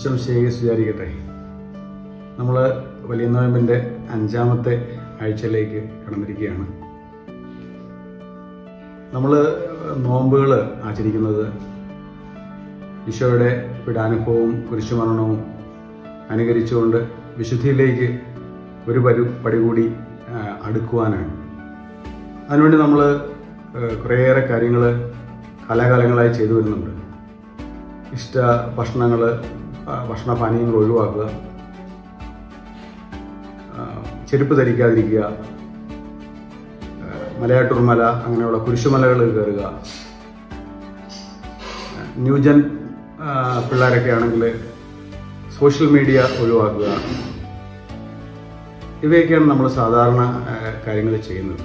ഈശ്വം ശേഖി സ്വീകരിക്കട്ടെ നമ്മൾ വലിയ നോയമ്പിൻ്റെ അഞ്ചാമത്തെ ആഴ്ചയിലേക്ക് കടന്നിരിക്കുകയാണ് നമ്മൾ നോമ്പുകൾ ആചരിക്കുന്നത് ഈശോയുടെ പീഡാനുഭവവും കുരിശുമരണവും അനുകരിച്ചുകൊണ്ട് വിശുദ്ധിയിലേക്ക് ഒരു പരു പടി കൂടി ആ, അടുക്കുവാനാണ് അതിനുവേണ്ടി നമ്മൾ കുറേയേറെ കാര്യങ്ങൾ കാലാകാലങ്ങളായി ചെയ്തു വരുന്നുണ്ട് ഇഷ്ട ഭക്ഷണങ്ങൾ ഭക്ഷണപാനീയങ്ങൾ ഒഴിവാക്കുക ആ, ചെരുപ്പ് ധരിക്കാതിരിക്കുക ആ, മലയാറ്റൂർ മല അങ്ങനെയുള്ള കുരിശുമലകൾ കയറുക ന്യൂജൻ ആ, പിള്ളേരൊക്കെ ആണെങ്കിൽ സോഷ്യൽ മീഡിയ ഒഴിവാക്കുക ഇവയൊക്കെയാണ് നമ്മൾ സാധാരണ കാര്യങ്ങൾ ചെയ്യുന്നത്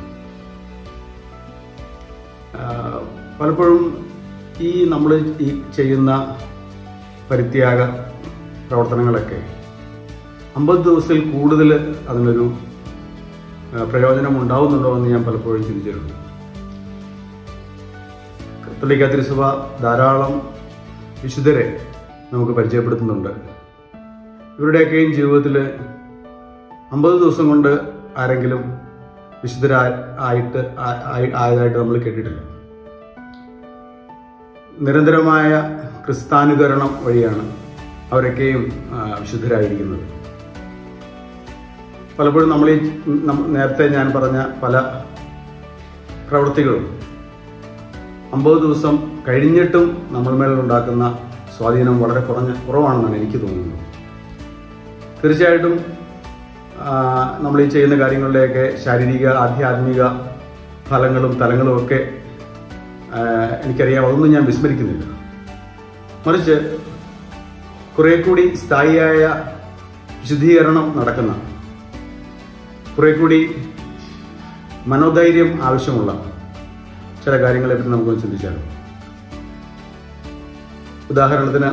ആ, പലപ്പോഴും ഈ നമ്മൾ ഈ ചെയ്യുന്ന പരിത്യാഗ പ്രവർത്തനങ്ങളൊക്കെ അമ്പത് ദിവസത്തിൽ കൂടുതൽ അതിനൊരു ആ, പ്രയോജനം ഉണ്ടാവുന്നുണ്ടോ എന്ന് ഞാൻ പലപ്പോഴും ചിന്തിച്ചിട്ടുണ്ട് കത്തോലിക്ക തിരുസഭ ധാരാളം വിശുദ്ധരെ നമുക്ക് പരിചയപ്പെടുത്തുന്നുണ്ട് ഇവരുടെയൊക്കെയും ജീവിതത്തിൽ അമ്പത് ദിവസം കൊണ്ട് ആരെങ്കിലും വിശുദ്ധരാ ആയിട്ട് ആ- ആയി- ആയതായിട്ട് നമ്മൾ കേട്ടിട്ടില്ല നിരന്തരമായ ക്രിസ്താനുകരണം വഴിയാണ് അവരൊക്കെയും ആ, വിശുദ്ധരായിരിക്കുന്നത് പലപ്പോഴും നമ്മൾ ഈ നം- നേരത്തെ ഞാൻ പറഞ്ഞ പല പ്രവൃത്തികളും അമ്പത് ദിവസം കഴിഞ്ഞിട്ടും നമ്മൾ മേലുണ്ടാക്കുന്ന സ്വാധീനം വളരെ കുറഞ്ഞ കുറവാണെന്നാണ് എനിക്ക് തോന്നുന്നത് തീർച്ചയായിട്ടും ആ, നമ്മൾ ഈ ചെയ്യുന്ന കാര്യങ്ങളുടെയൊക്കെ ശാരീരിക ആധ്യാത്മിക ഫലങ്ങളും തലങ്ങളും ഒക്കെ ആ, എനിക്കറിയാം അതൊന്നും ഞാൻ വിസ്മരിക്കുന്നില്ല മറിച്ച് കുറെ കൂടി സ്ഥായിയായ വിശുദ്ധീകരണം നടക്കുന്ന കുറെ കൂടി മനോധൈര്യം ആവശ്യമുള്ള ചില കാര്യങ്ങളെ പറ്റി നമുക്കൊന്ന് ചിന്തിച്ചാലോ ഉദാഹരണത്തിന്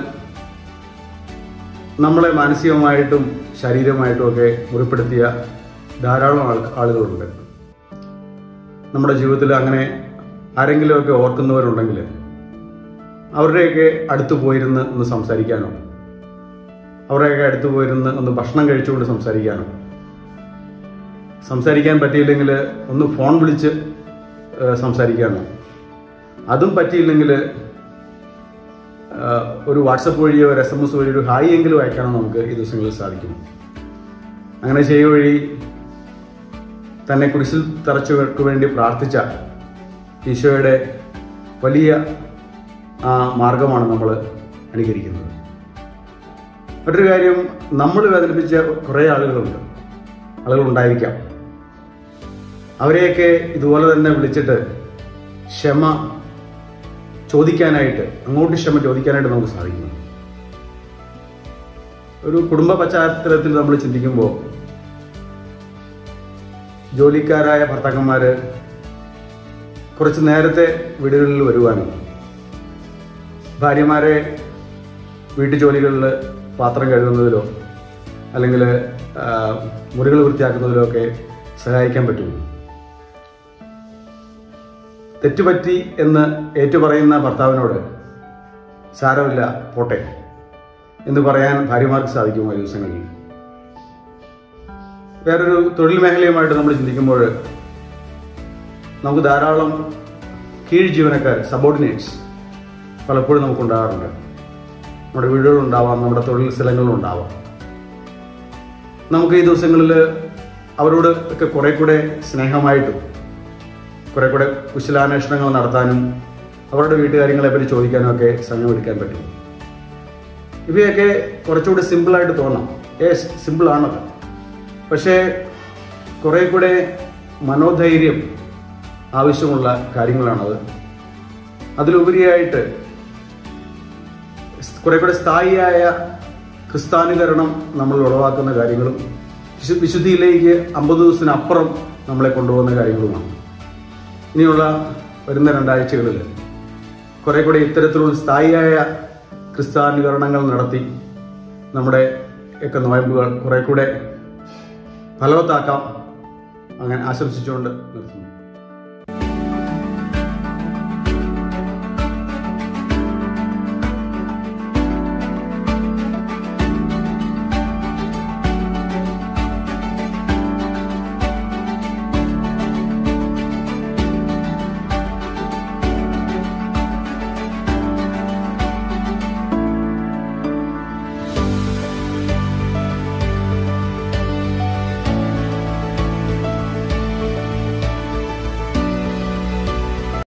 നമ്മളെ മാനസികമായിട്ടും ശാരീരികമായിട്ടും ഒക്കെ മുറിപ്പെടുത്തിയ ധാരാളം ആൾ ആളുകളുണ്ട് നമ്മുടെ ജീവിതത്തിൽ അങ്ങനെ ആരെങ്കിലുമൊക്കെ ഓർക്കുന്നവരുണ്ടെങ്കിൽ അവരുടെയൊക്കെ അടുത്ത് പോയിരുന്ന് ഒന്ന് സംസാരിക്കാനോ അവരുടെയൊക്കെ അടുത്ത് പോയിരുന്ന് ഒന്ന് ഭക്ഷണം കഴിച്ചുകൊണ്ട് സംസാരിക്കാനോ സംസാരിക്കാൻ പറ്റിയില്ലെങ്കിൽ ഒന്ന് ഫോൺ വിളിച്ച് ഏഹ്, സംസാരിക്കാനോ അതും പറ്റിയില്ലെങ്കിൽ ഏഹ്, ഒരു വാട്സപ്പ് വഴിയോ ഒരു എസ് എം എസ് വഴി ഒരു ഹായ് എങ്കിലും അയക്കാനോ നമുക്ക് ഈ ദിവസങ്ങളിൽ സാധിക്കും അങ്ങനെ ചെയ്യുക വഴി തന്നെ കുരിശിൽ തറച്ചവർക്ക് വേണ്ടി പ്രാർത്ഥിച്ച ഈശോയുടെ വലിയ ആ മാർഗമാണ് നമ്മൾ അനുകരിക്കുന്നത് മറ്റൊരു കാര്യം നമ്മൾ വേദനിപ്പിച്ച കുറേ ആളുകളുണ്ട് ആളുകൾ ഉണ്ടായിരിക്കാം അവരെയൊക്കെ ഇതുപോലെ തന്നെ വിളിച്ചിട്ട് ക്ഷമ ചോദിക്കാനായിട്ട് അങ്ങോട്ട് ക്ഷമ ചോദിക്കാനായിട്ട് നമുക്ക് സാധിക്കുന്നു ഒരു കുടുംബ പശ്ചാത്തലത്തിൽ നമ്മൾ ചിന്തിക്കുമ്പോൾ ജോലിക്കാരായ ഭർത്താക്കന്മാര് കുറച്ച് നേരത്തെ വീടുകളിൽ വരുവാനും ഭാര്യമാരെ വീട്ടു ജോലികളിൽ പാത്രം കഴുകുന്നതിലോ അല്ലെങ്കിൽ മുറികൾ വൃത്തിയാക്കുന്നതിലോ ഒക്കെ സഹായിക്കാൻ പറ്റും തെറ്റുപറ്റി എന്ന് ഏറ്റുപറയുന്ന ഭർത്താവിനോട് സാരമില്ല പോട്ടെ എന്ന് പറയാൻ ഭാര്യമാർക്ക് സാധിക്കുമോ ഈ ദിവസങ്ങളിൽ വേറൊരു തൊഴിൽ മേഖലയുമായിട്ട് നമ്മൾ ചിന്തിക്കുമ്പോൾ നമുക്ക് ധാരാളം കീഴ് ജീവനക്കാർ സബോർഡിനേറ്റ്സ് പലപ്പോഴും നമുക്കുണ്ടാകാറുണ്ട് നമ്മുടെ വീടുകളുണ്ടാവാം നമ്മുടെ തൊഴിൽ സ്ഥലങ്ങളിലുണ്ടാവാം നമുക്ക് ഈ ദിവസങ്ങളിൽ അവരോട് ഒക്കെ കുറെ കൂടെ സ്നേഹമായിട്ടും കുറെ കൂടെ കുശലാന്വേഷണങ്ങൾ നടത്താനും അവരുടെ വീട്ടുകാര്യങ്ങളെ പറ്റി ചോദിക്കാനും ഒക്കെ സമയമെടുക്കാൻ പറ്റും ഇവയൊക്കെ കുറച്ചുകൂടി സിമ്പിളായിട്ട് തോന്നാം ഏസ് സിമ്പിൾ ആണത് പക്ഷേ കുറെ കൂടെ മനോധൈര്യം ആവശ്യമുള്ള കാര്യങ്ങളാണത് അതിലുപരിയായിട്ട് കുറെ കൂടെ സ്ഥായിയായ ക്രിസ്താനുകരണം നമ്മൾ ഉളവാക്കുന്ന കാര്യങ്ങളും വിശു- വിശുദ്ധിയിലേക്ക് അമ്പത് ദിവസത്തിനപ്പുറം നമ്മളെ കൊണ്ടുപോകുന്ന കാര്യങ്ങളുമാണ് ഇനിയുള്ള വരുന്ന രണ്ടാഴ്ചകളിൽ കുറെ കൂടെ ഇത്തരത്തിലുള്ള സ്ഥായിയായ ക്രിസ്താനുകരണങ്ങൾ നടത്തി നമ്മുടെ ഒക്കെ നോയമ്പുകൾ കുറെ കൂടെ ഫലവത്താക്കാം അങ്ങനെ ആശംസിച്ചുകൊണ്ട് നിർത്തുന്നു